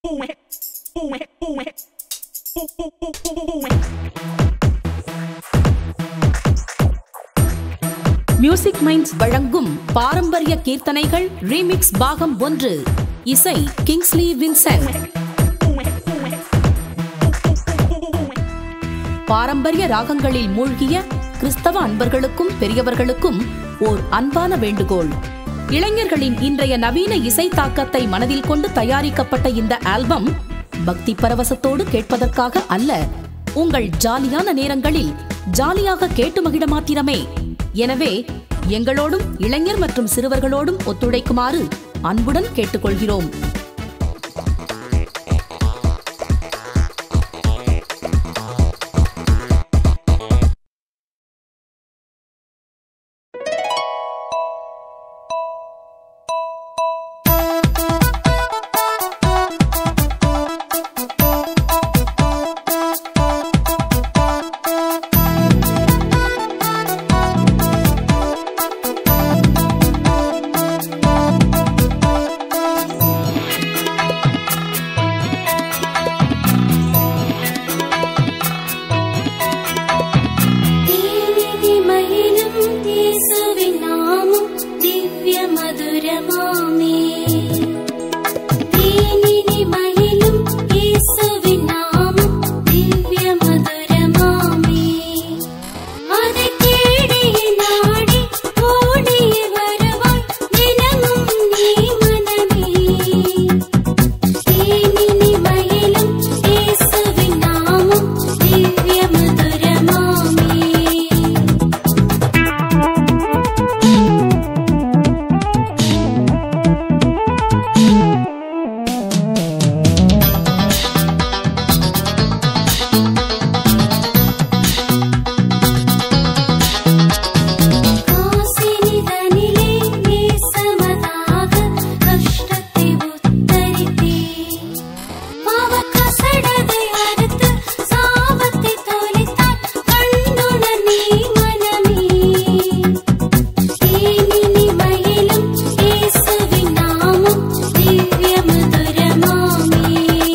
Music minds வழங்கும் பாரம்பரிய கீர்த்தனைகள் remix பாகம் ஒன்று இசை கிங்ஸ்லி வின்சென்ட் பாரம்பரிய ராகங்களில் மூழ்கிய கிறிஸ்தவ அன்பர்களுக்கும் பெரியவர்களுக்கும் ஓர் அன்பான வேண்டுகோள் இளைஞர்களின் இன்றைய நவீன இசை தாக்கத்தை மனதில் கொண்டு தயாரிக்கப்பட்ட இந்த ஆல்பம் பக்தி பரவசத்தோடு கேட்பதற்காக அல்ல உங்கள் ஜாலியான நேரங்களில் ஜாலியாக கேட்டு மகிழ மாத்திரமே எனவே எங்களோடும் இளைஞர் மற்றும் சிறுவர்களோடும் ஒத்துழைக்குமாறு அன்புடன் கேட்டுக்கொள்கிறோம் ദീനിമയിലും യേശുവിൻ നാമം ദിവ്യമധുരമാമേ ദീനിമയിലും യേശുവിൻ നാമം ദിവ്യമധുരമാമേ அதை தேடி நாடி ஓடி வருவாய் தினமும் நீ மனமே தேனினிமயிலும் இயேசுவின் நாமம் திவ்யமதுரமாமே காசினிதனிலே நேசமதாக கஷ்டத்தை உத்தரித்தே பாவக்கசடதை அறுத்து சாபத்தை தொலைத்தாய் கண்டுணர் நீ மனமே தேனினிமயிலும் இயேசுவின் நாமம் திவ்யமதுரமாமே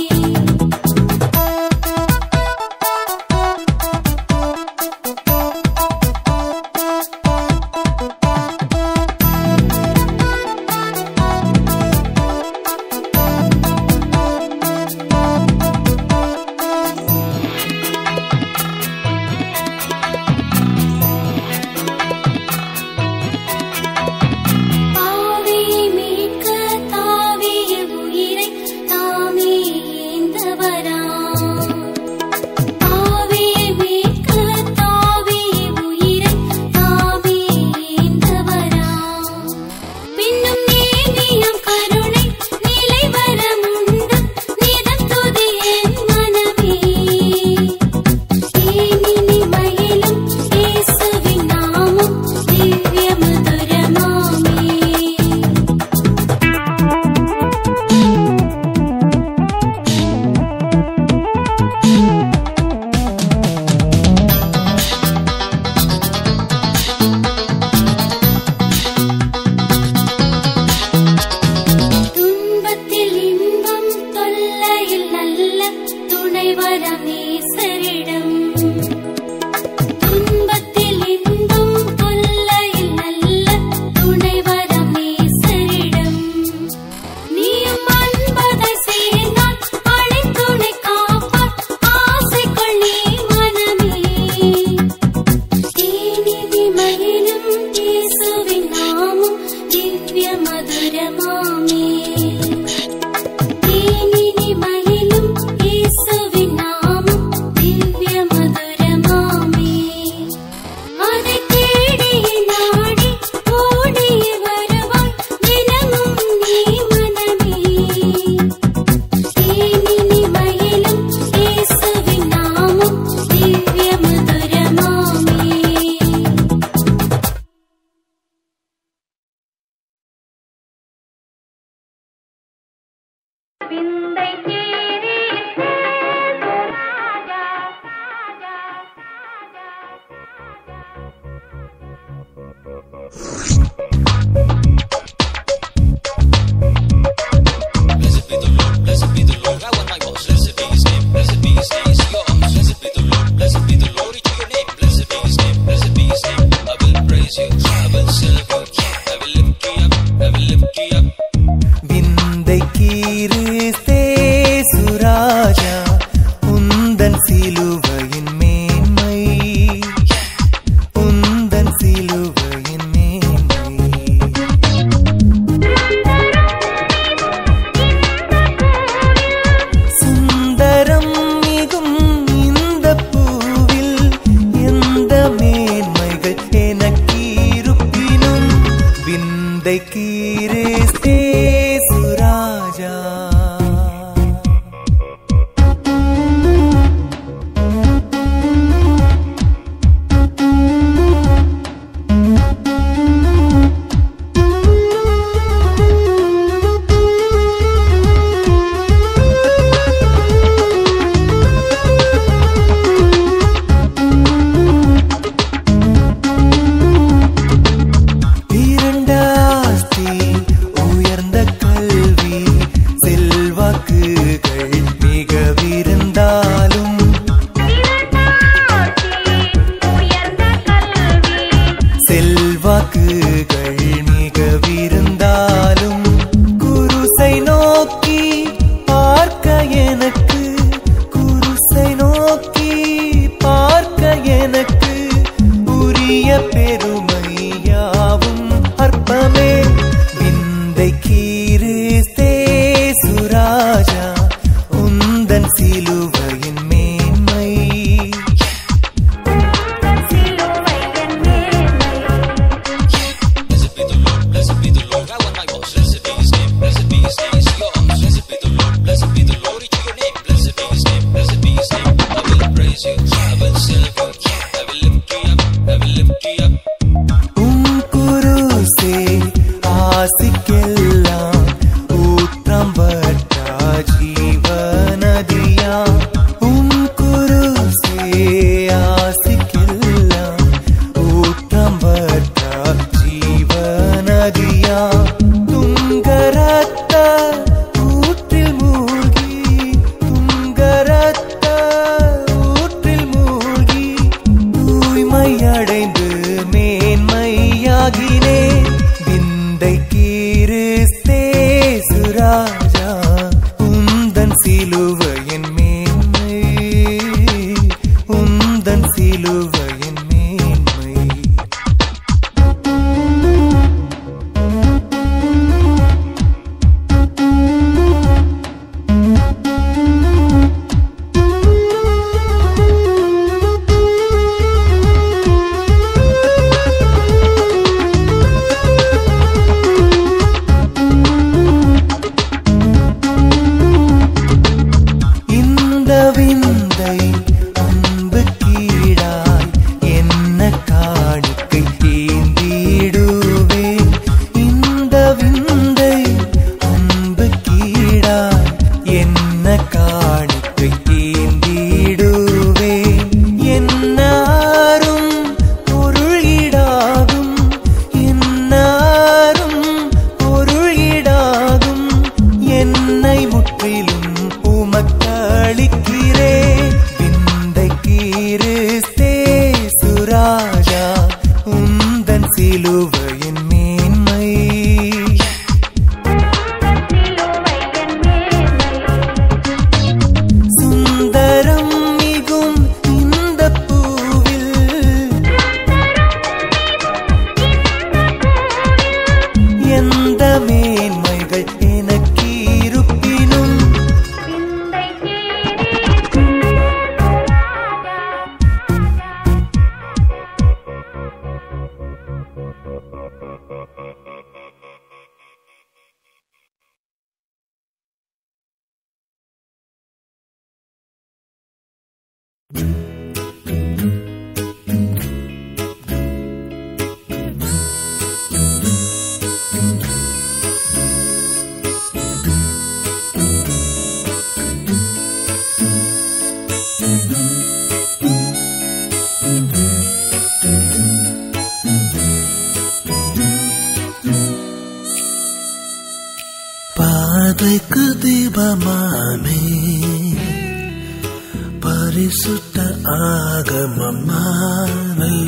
பாவியை மீட்க தாவிய உயிரை தாமே ஏந்தவராம். பாவியை மீட்க தாவிய உயிரை தாமே ஏந்தவராம். பின்னும் நீதியும் கருணை நிலைவரமுண்டு நிதம் துதி என் மனமே தேனினிமயிலும் இயேசுவின் நாமம் திவ்யமதுரமாமே துன்பத்தில் இன்பம் தொல்லையில் நல்ல துணைவரம் நேசரிடம் துன்பத்தில் இன்பம் தொல்லையில் நல்ல துணைவரம் நேசரிடம் நீயும் அன்பதை சேர்ந்தால் அழைத்துணை காப்பார் ஆசைக்குள் நீ மனமே தேனினிமயிலும் இயேசுவின் நாமம் திவ்ய மதுரமாமே தேனினிமயிலும் இயேசுவின் நாமம் திவ்ய மதுரமாமே அதை தேடி நாடி ஓடி வருவாய் தினமும் நீ மனமே தேனினிமயிலும் இயேசுவின் நாமம் திவ்ய மதுரமாமே விந்தை தேரித்தே ராஜா ராஜா ராஜா Blessed be the Lord, blessed be the Lord. I கிறிஸ்தே சுராஜா உந்தன் சிலுவையின் மேன்மை உந்தன் சிலுவையின் மேன்மை சுந்தரம் மிகும் இந்த பூவில் எந்த மேன்மைகள் எனக்கு இருப்பினும் விந்தை கீரிஸ்தே சுராஜா இரண்டாஸ்தி உயர்ந்த கல்வி செல்வாக்குகள் மிகவிருந்தாலும் செல்வாக்குகள் மிகவிருந்தாலும் குருசை நோக்கி பார்க்க எனக்கு குருசை நோக்கி பார்க்க எனக்கு உரிய பெருமையாவும் அற்பமே விந்தை கீரிஸ்தே சுராஜா உந்தன் சிலுவையின் மேன்மை உம் குருசே ஆசிக்கெல்லாம் ஊற்றம் வற்றா ஜீவநதியா உம் குருசே ஆசிக்கெல்லாம் ஊற்றம் வற்றா ஜீவநதியா துங்கரத்த ஊற்றில் மூழ்கி துங்கரத்த ஊற்றில் மூழ்கி தூய்மையடைந்து மேன்மையாகினே விந்தை கீரிஸ்தே சுராஜா உந்தன் சிலுவையின் மேன்மை உந்தன் சிலுவையின் மேன்மை இந்த விந்தை அன்பு கீழாய் என்ன காணிக்கை ஏந்திடுவேன் இந்த விந்தை அன்பு கீழாய் என்ன காணிக்கை ஏந்திடுவேன் என்னாரும் பொருளிடாகும் என்னாரும் பொருளிடாகும் என்னை முற்றிலும் உமக்களிக்கிறே விந்தை கீரிஸ்தே சுராஜா உந்தன் சிலுவையின் மேன்மை சுந்தரம் மிகும் இந்த பூவில் எந்த மேன்மைகள் எனக்கு இருப்பினும் பாதைக்கு தீபமாமே பரிசுத்த ஆகமமா நல்ல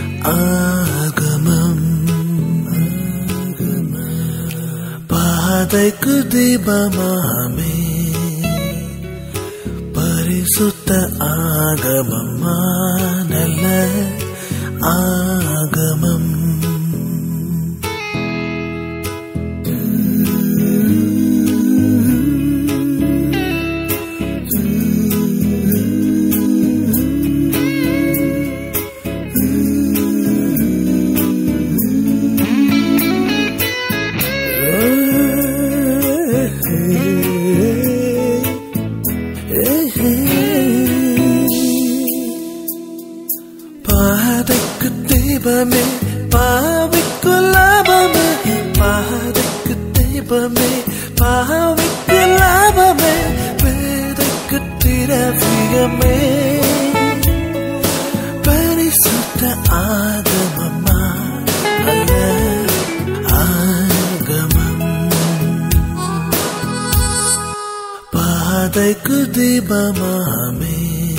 ஆகமம் பாதைக்கு தீபமாமே பரிசுத்த ஆகமம்மா நல்ல ஆகமம் பாதைக்கு தீபமே பாவிக்கு லாபமே பாதைக்கு தீபமே பாவிக்கு லாபமே வேதைக்கு திரவியமே பரிசுத்த ஆகமம்மா அல்ல ஆகமம் பாதைக்கு தீபமாமே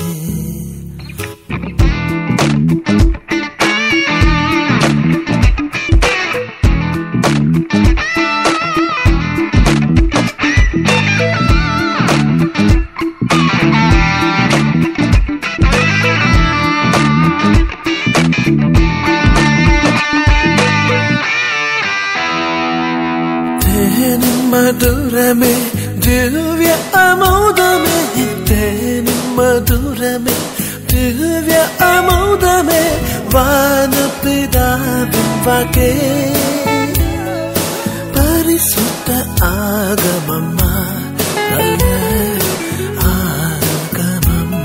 தேனின் மதுரமே திவ்ய அமௌதமே தேனின் மதுரமே திவ்ய அமௌதமே வானபிதாவின் வகே பரிசுத்த ஆகமம்மா நல்ல ஆகமம்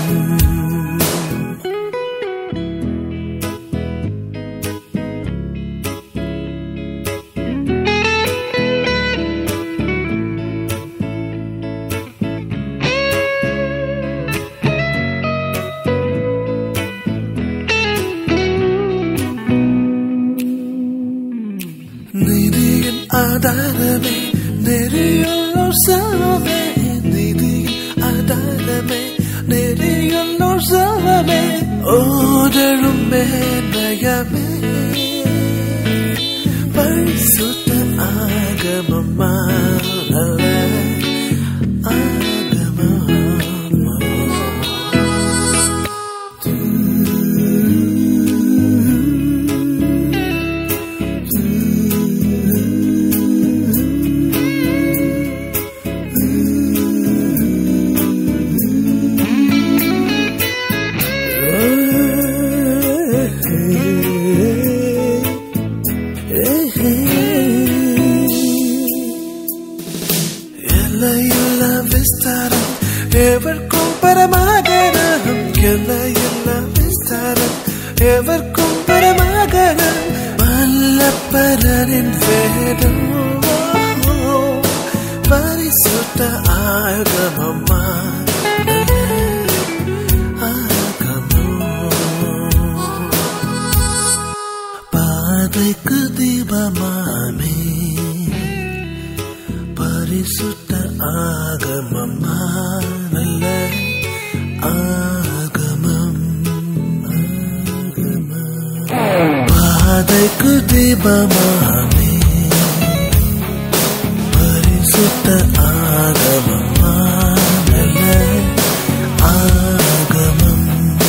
நிதியின் ஆதாரமே நெறியுள்ளோர் செல்வமே நிதியின் ஆதாரமே நெறியுள்ளோர் செல்வமே ஓதழும் மேன்மயமே பரிசுத்த ஆகமம்மா நல்ல ஆகமம் எல்லையில்ல விஸ்தாரம் எவர்க்கும் பரமாகரம் எல்லையில்ல விஸ்தாரம் எவர்க்கும் பரமாகரம் வல்லப்பரின் வேதம் பரிசுத்த ஆகமம்மா ஆகமம் பாதைக்கு தீபமாமே பரிசுத்த ஆகமம்மா நல்ல ஆகமம் ஆகமம் பாதைக்கு தீபமாமே பரிசுத்த ஆகமம்மா நல்ல ஆகமம்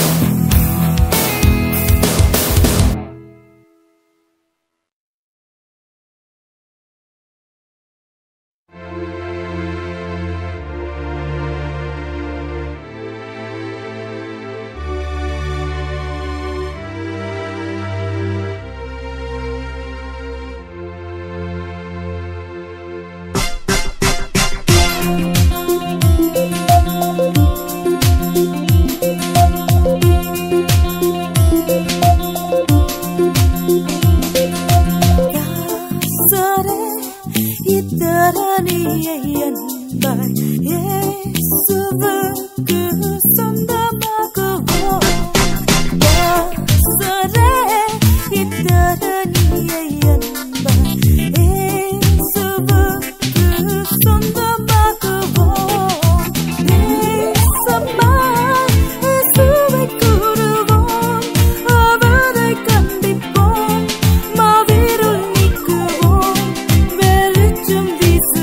சரே இத்தரணியை என்பாய் இயேசுவுக்கு சொந்தமாகுவோம் சரே இத்தரணியை என்பாய் இயேசுவுக்கு சொந்தமாகுவோம் இயேசம்மாய் இயேசுவை கூறுவோம் அவரை கண்டிப்போம் மாவீருள் நீக்குவோம் வெளிச்சம் வீசுவோம்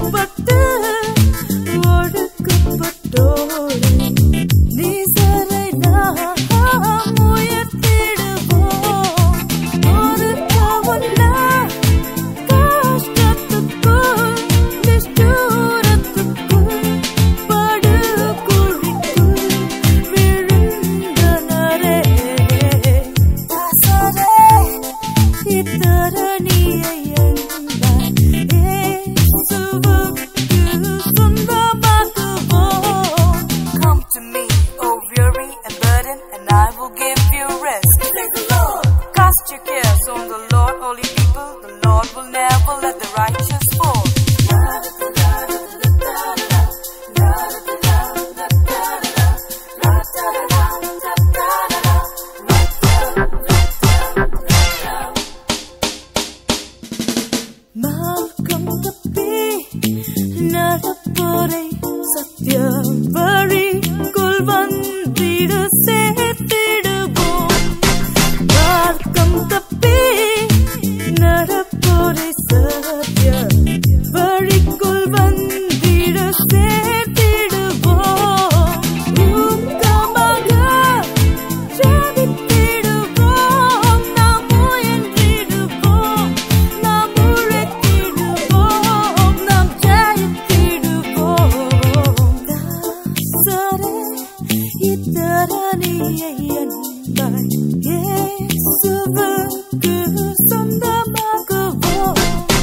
அடக்கப்பட்டு ஒடுக்கப்பட்டோடு நீசரை நாம் உயர்த்திடுவோம் ஒரு கவலை கஷ்டத்துக்குள் நிஷ்டூரத்துக்குள் படுகுழிக்குள் விழுந்தனரே தாசரே இத்தரணியை அன்பாய் இயேசுவுக்கு சொந்தமாக்குவோம். Come to me, O weary and burdened, and I will give you rest. Cast your cares on the Lord, holy people. The Lord will never let the righteous fall. மார்க்கம் தப்பி நடப்போரை சத்திய வழிக்குள் வந்திடு சேர்த்திடுவோம் மார்க்கம் தப்பி நடப்போரை சத்திய வழிக்குள் வந்திடு சேர்த்திடுவோம் ஊக்கமாக ஜெபித்திடுவோம் நாம் முயன்றிடுவோம் நாம் உழைத்திடுவோம் நாம் ஜெயித்திடுவோம் தாசரே இத்தரணியை அன்பாய் இயேசுவுக்கு சொந்தமாக்குவோம்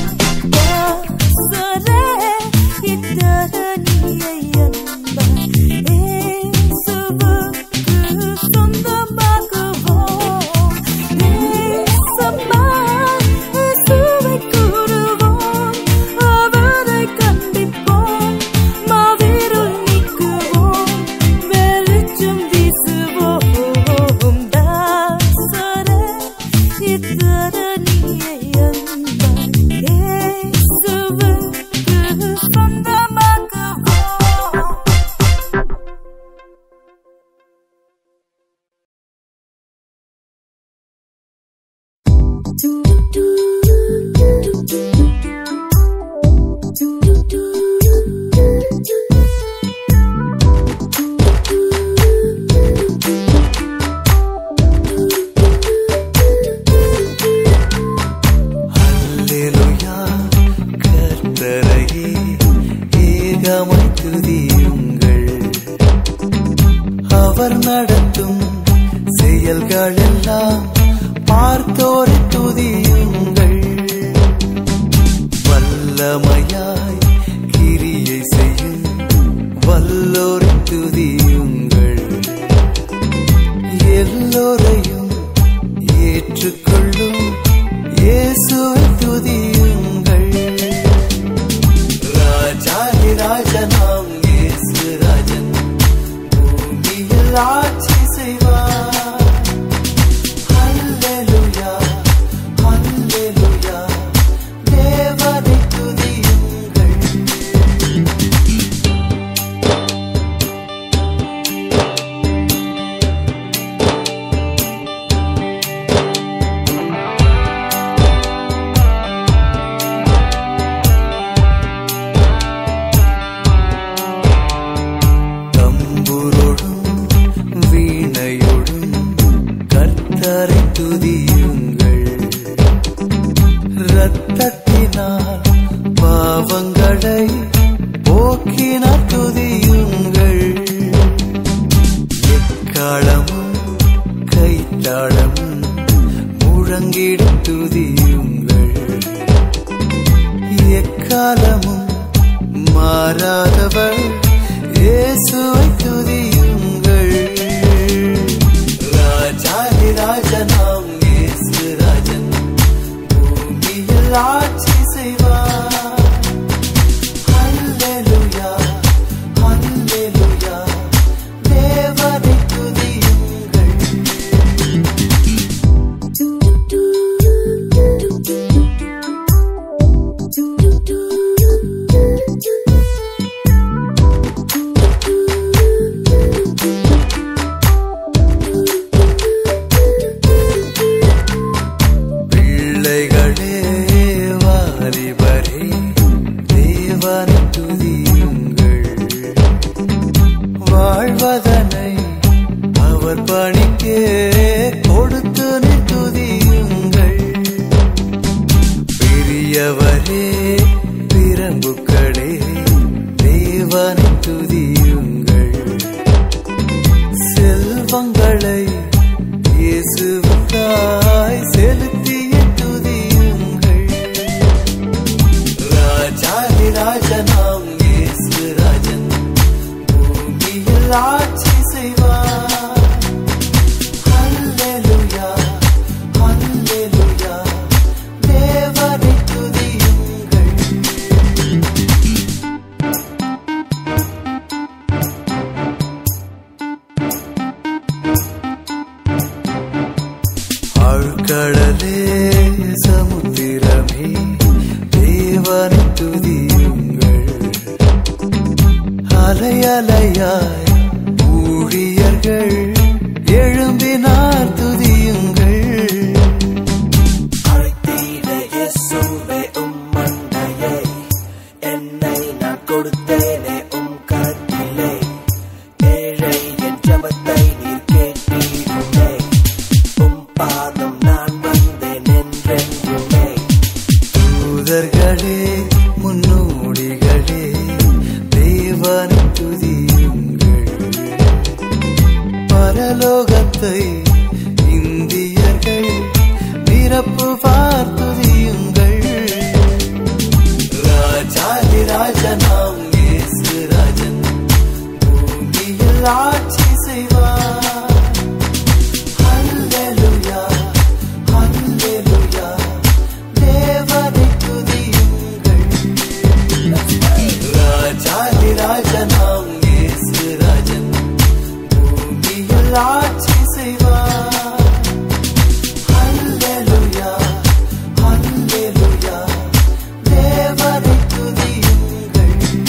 தாசரே இத்தரணியை அன்பாய் இயேசுவுக்கு சொந்தமாக்குவோம் நேசமா இயேசுவை கூறுவோம் அவரை கண்டிப்போம் மாவீருள் நீக்குவோம் வெளிச்சம் வீசுவோம் தாசரே இத்தரணியை அன்பாய் இயேசுவுக்கு சொந்தமாக்குவோம் அல்லேலூயா கர்த்தரையே ஏகமாய் துதியுங்கள் அவர் நடத்தும் செயல்கள் எல்லாம் பார்த்தோரை துதியுங்கள் வல்லமையாய் கிரியை செய்யும் வல்லோரை துதியுங்கள் எல்லோரையும் ஏற்றுக்கொள்ளும் இயேசுவை துதியுங்கள் ராஜாதி ராஜனாம் இயேசு ராஜன் பூமியில் ஆட்சி செய்வார் ஹல்லேலூயா ஹல்லேலூயா தேவனை துதியுங்கள் தம்புரோடும் வீணையோடும் கர்த்தரை துதியுங்கள் இரத்தத்தினால் பாவங்களை போக்கினார் துதியுங்கள் எக்காலமும் கைத்தாளமும் முழங்கிடு துதியுங்கள் எக்காலமும் மாறாதவர் இயேசுவை துதியுங்கள் ராஜாதி ராஜனாம் இயேசு ராஜன் பூமியில் ஆட்சி செய்வார் ஹல்லேலூயா ஹல்லேலூயா தேவனை துதியுங்கள் பிள்ளைகளே வாலிபரே தேவனை அவர் பணிக்கே கொடுத்து துதியுங்கள் பெரியவரே பிரம்புக்களே தேவனை துதியுங்கள் செல்வங்களை இயேசுவுக்காய் செலுத்திய துதியுங்கள் ராஜாதி ராஜனாம் இயேசு ராஜன் பூமியில் ஆட்சி செய்வார் ஹல்லேலூயா ஹல்லேலூயா தேவனை துதியுங்கள் ஆழ்கடலே சமுத்திரமே தேவனை துதியுங்கள் அலையலையாய் ஊழியர்கள் எழும்பினார் துதியுங்கள் அழைத்தீர இயேசுவே உம் மண்டையை என்னை நான் கொடுத்தேனே உம் கரத்திலே ஏழை என் ஜபத்தை நீர் கேட்டீருமே உம் பாதம் நான் வந்தேன் என்றென்றுமே தூதர்களே முன்னோடிகளே தேவனை துதியுங்கள் பரலோகத்தை இந்தியர்கள் நிரப்புவார் துதியுங்கள் ராஜாதி ராஜனாம் இயேசு ராஜன் பூமியில் ஆட்சி செய்வார் ஹல்லேலூயா ஹல்லேலூயா தேவனை துதியுங்கள் ராஜாதி ராஜனாம் இயேசு ராஜன் பூமியில் ஆட்சி செய்வார் ஹல்லேலூயா ஹல்லேலூயா தேவனை துதியுங்கள்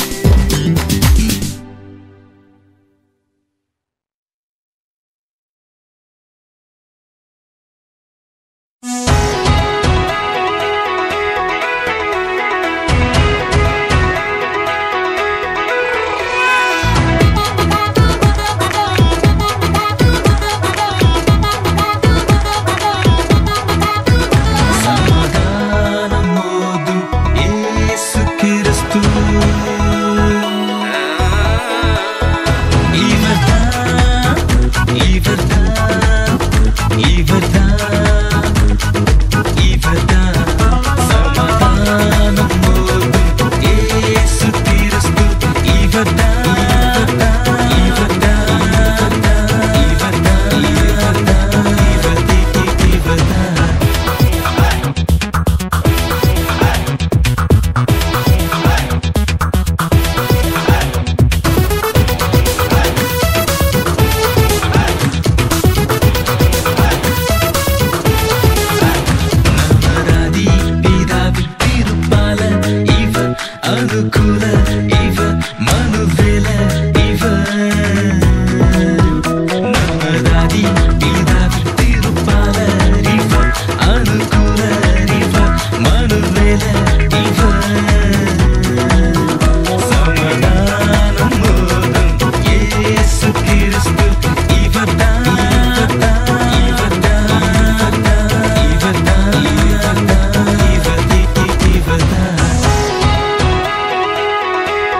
சமாதானமோதும் இயேசு கிறிஸ்து இவர்தான் இவர்தான் இவர்தான் இவர்தான் சமாதானமோதும் இயேசு கிறிஸ்து இவர்தான் இவர்தான் இவர்தான் இவர்தான் இவர்தான் இவர்தான் நவராதி பிதாவின் திருப்பால இவர் அனுகூல இவர் மனுவேல இவர் நவராதி பிதாவின் திருப்பால இவர் அனுகூல இவர் மனுவேல இவர் சமாதானம் மோதும் இயேசு கிறிஸ்து இவர்தான் இவர்தான் இவர்தான் இவர்தான் இவர்தான்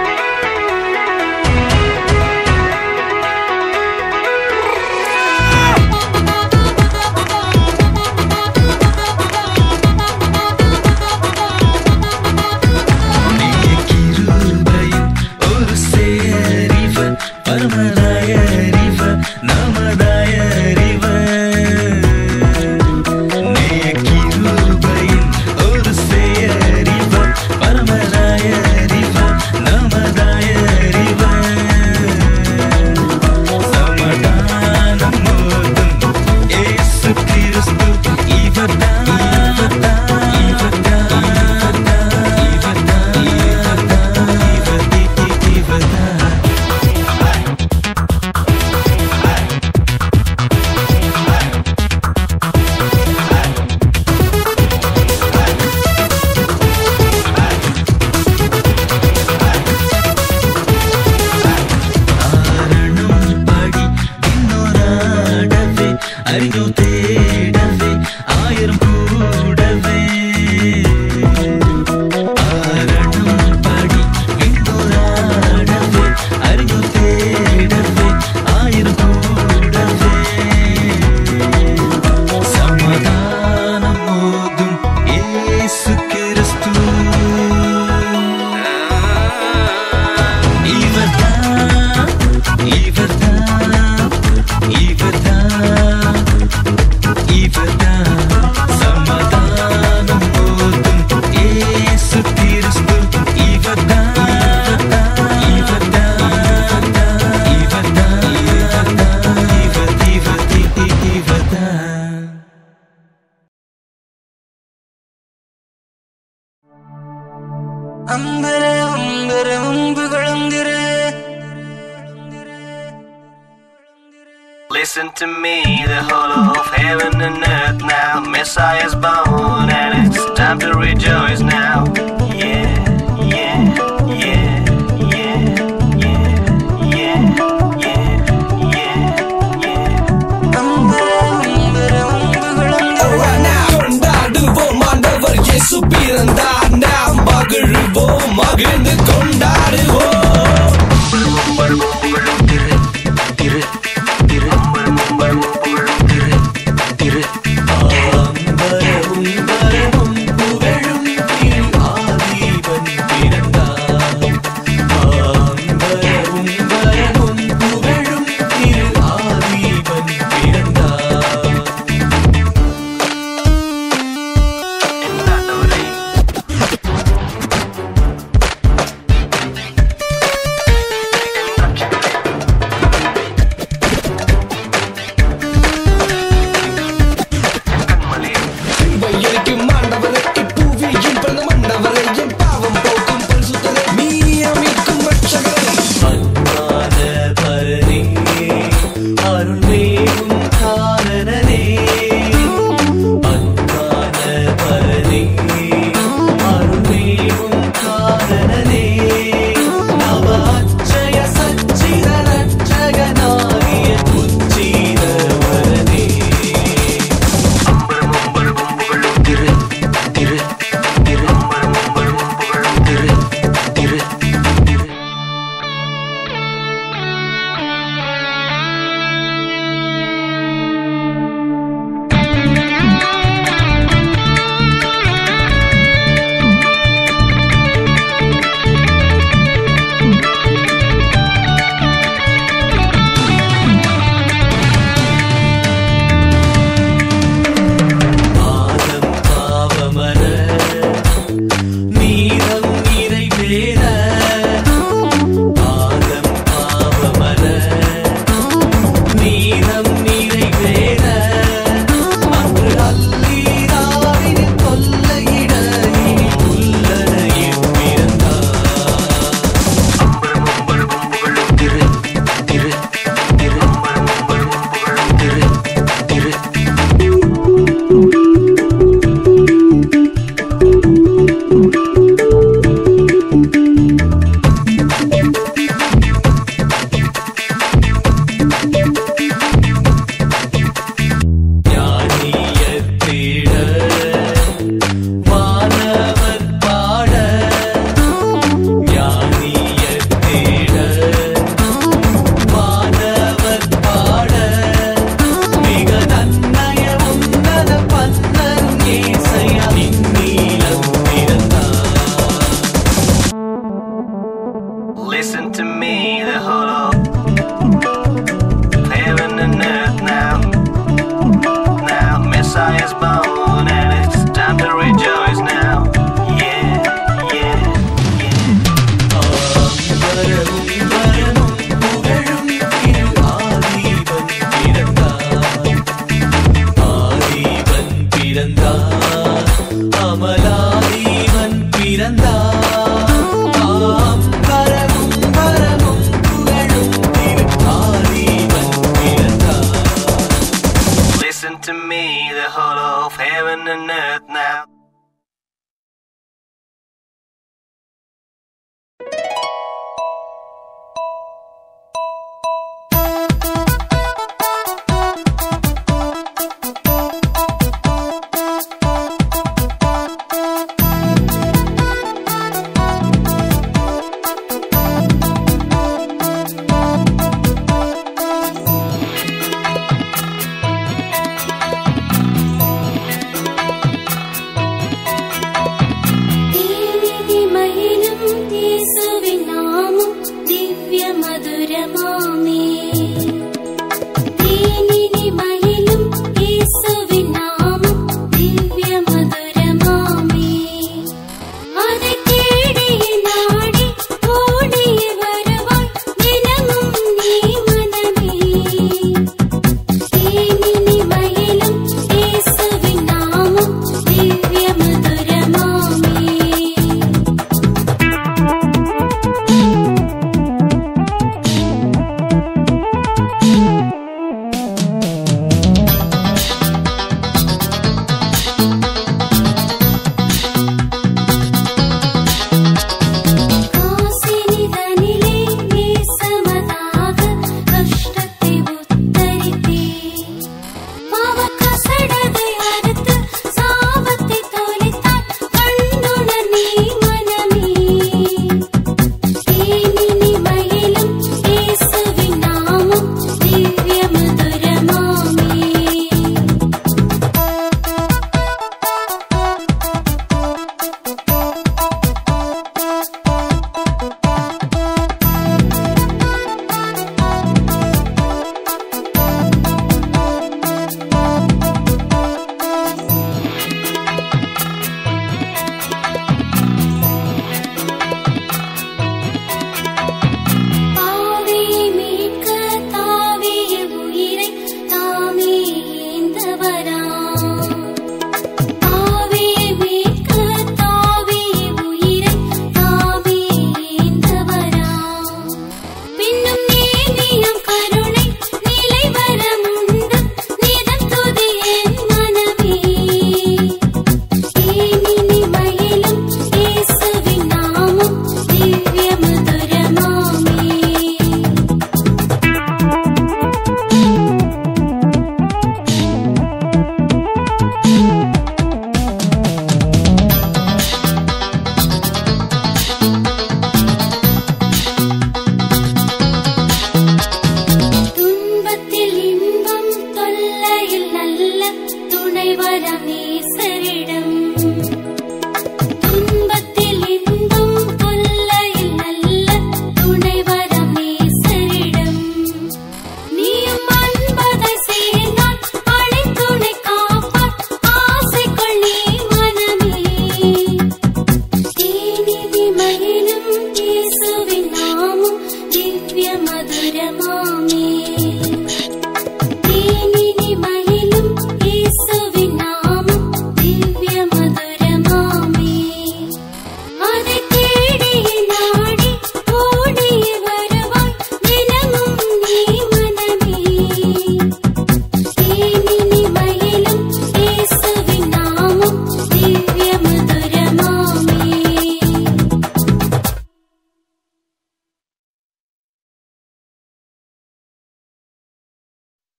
அம்பர அம்பர அம்புகளந்திர Listen to me, the whole of heaven and earth now. Messiah's born, and it's time to rejoice now. Yeah, yeah, yeah, yeah, yeah, yeah, yeah, yeah, yeah. அம்பர அம்பர அம்புகளந்திர கொண்டாடுவோம் ஆண்டவர் இயேசு பிறந்தார் நாம் மகிழ்வோம் மகிழ்ந்து கொண்டாடுவோம் ஆம்பரமும் வரமும் புகழும் கீழ்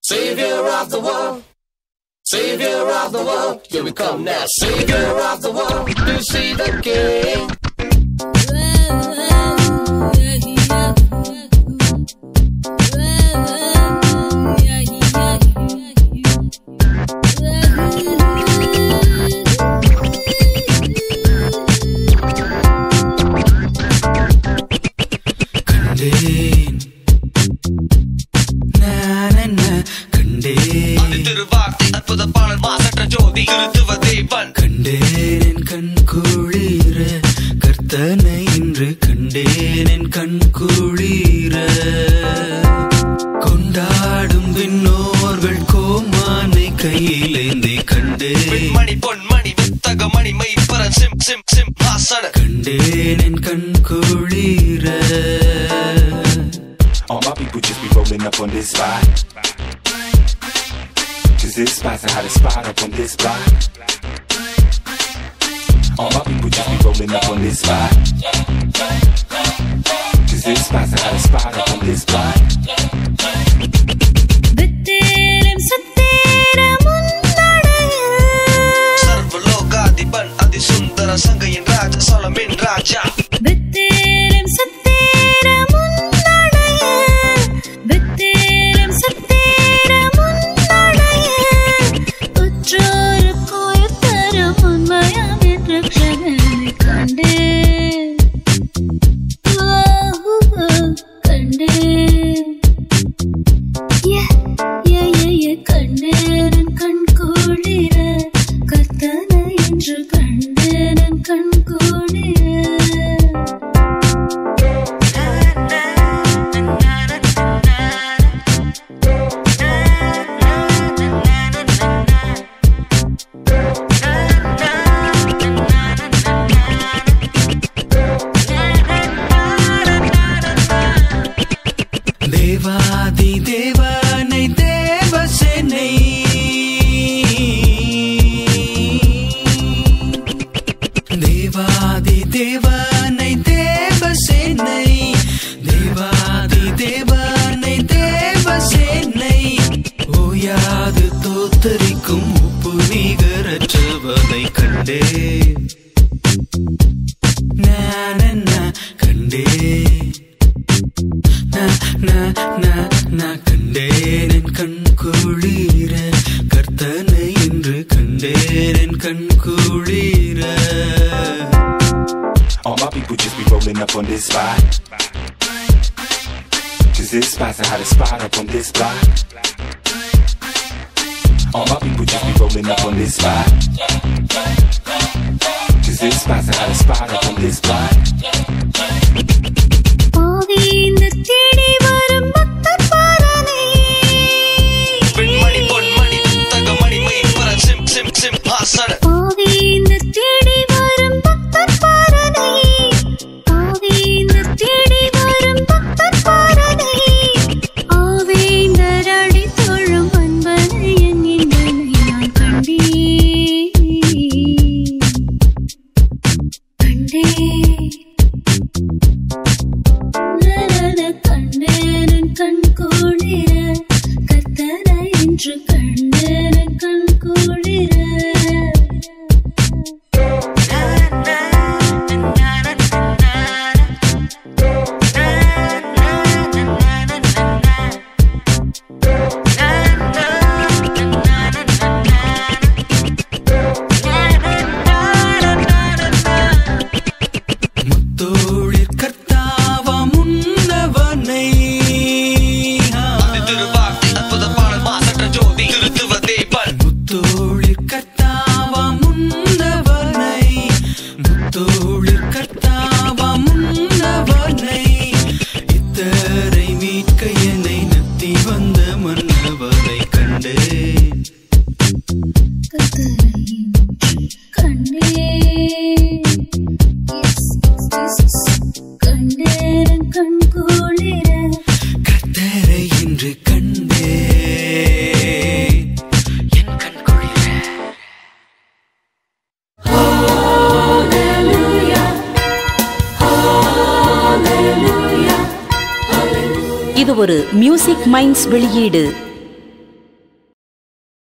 Savior of the world. Savior of the world, here we come now. Savior of the world, to see the King. கண்டேன் நானென்ன கண்டேன் திருவார்த்தை அற்புத பாடல் மாசற்ற ஜோதி திருத்துவ தேவன் கண்டேன் என் கண் குளிர கர்த்தனை இன்று கண்டேன் என் கண் குளிர கொண்டாடும் விண்ணோர்கள் கோமானை கையிலேந்தி கண்டேன் மணி பொன்மணி வித்தக மணி மெய்ப்பரன் சிம் சிம் சிம் வாசன கண்டேன் என் கண் குளிர All my people just be rolling up on this spot. Cause this spot's the hottest spot up on this block. All my people just be rolling up on this spot. Cause this spot's the hottest spot up on this block. வித்தேரம் சத்தேரம் உன்னடையில் சர்வலோகாதிபன் அதிசுந்தர சங்கையின் ராஜா சலமின் ராஜா வித்தேரம் சத்தேரம் உன்னடையில் வித்தேரம் சத்தேரம் உன்னடையில் உற்றோரு கோயத்தரம் உண்மையாம் என்ற கணனை கண்டேன் ஓ, கண்டேன் Yeah, yeah, yeah, yeah, கண்டேன் கண் குளிர கர்த்தனை என்று கண்டேன் கண் குளிர தேவாதி தேவனை தேவசேனை தேவாதி தேவனை தேவசேனை தேவாதி தேவனை தேவசேனை ஓயாது தோத்தரிக்கும் உப்பு நிகரற்றவனை கண்டேன் நான் கண்டேன் நான், நான், நான், நான் கண்டேன் என் கண் குளிர கர்த்தனை இன்று கண்டேன் என் கண் குளிர All my people just be rolling up on this spot. Cause this spot's the hottest spot up on this block. All my people just be rolling up on this spot. Cause this spot's the hottest spot up on this block. ஆவிந்த தேடி வரும் பக்தர் பாரனே பெண்மணி பொன்மணி வித்தக மணி மெய்ப்பரன் சிம் சிம் சிம் வாசன ஆவிந்த தேடி வரும் பக்தர் பாரனே ஆவிந்த தேடி வரும் பக்தர் பாரனே ஆவிந்தர் அடி தொழும் அன்பனை என் இன்பனை நான் கண்டேன் கண்டேன் நலன கண்டேன் கண் குளிர கத்தனை என்று கண்டேன் கண் குளிர முத்தோழிற் கர்த்தாவா முன்னவனை திருவார்த்தை அற்புத பாடல் மாசற்ற ஜோதி திருத்துவ தேவன் முத்தோழிற் கர்த்தாவா முன்னவனை முத்தோழிற் கர்த்தாவா முன்னவனை இத்தரை மீட்க என்னை நத்தி வந்த மன்னவனை கண்டேன் கத்தனை என்று கண்டேன் Yes, yes, yes. கண்டேன் கண் குளிர கர்த்தரை இன்று கண்டேன் என் கண் குளிர இது ஒரு மியூசிக் மைண்ட்ஸ் வெளியீடு